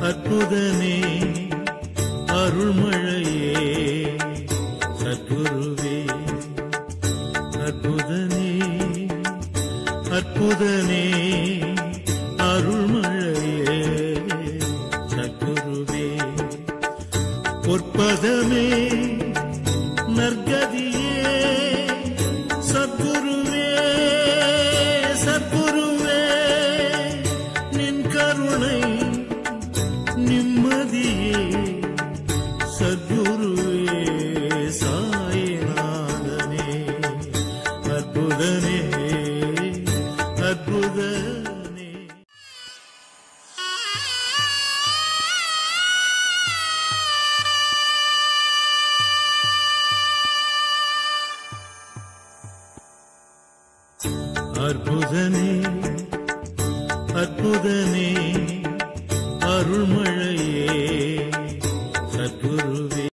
அற்புதனே அருள்மழையே சத்குருவே அற்புதனே அற்புதனே அருள்மழையே சத்குருவே பொற்பதமே நற்கதியே சத்குருவே சத்குருவே நின் கருணை நிம்மதியே சத்குருவே சாயிநாதனே அற்புதனே அற்புதனே அற்புதனே அற்புதனே அருள்மழை